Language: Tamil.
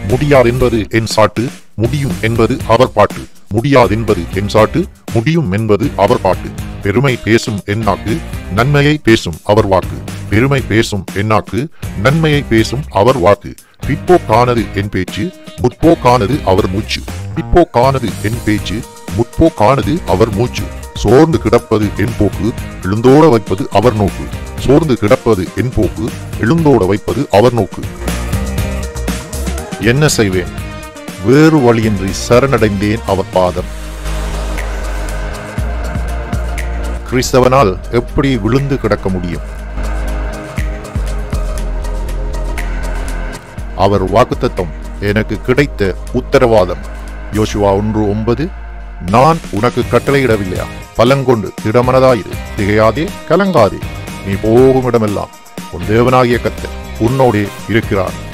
முடியாதென்பது என் சாட்டு முடியும் என்பது அவர் பாட்டு முடியாதென்பது என் சாட்டு முடியும் என்பது அவர் பாட்டு பெருமை பேசும் என்னாக்கு நன்மையை பேசும் அவர் வாக்கு பெருமை பேசும் என்னாக்கு நன்மையை பேசும் அவர் வாக்கு பிற்போக்கானது என் பேச்சு முற்போக்கானது அவர் மூச்சு பிற்போக்கானது என் பேச்சு முற்போக்கானது அவர் மூச்சு சோர்ந்து கிடப்பது என் போக்கு எழுந்தோட வைப்பது அவர் நோக்கு சோர்ந்து கிடப்பது என் போக்கு எழுந்தோட வைப்பது அவர் நோக்கு என்ன செய்வேன் வேறு வழியின்றி சரணடைந்தேன் அவர் பாதம் கிறிஸ்தவனால் எப்படி விழுந்து கிடக்க முடியும் அவர் வாக்குத்தத்தம் எனக்கு கிடைத்த உத்தரவாதம் யோசுவா ஒன்று ஒன்பது நான் உனக்கு கட்டளையிடவில்லையா பலங்கொண்டு திடமனதாயிரு திகையாதே கலங்காதே நீ போகும் இடமெல்லாம் உன் தேவனாகிய கத்தர் உன்னோடே இருக்கிறார்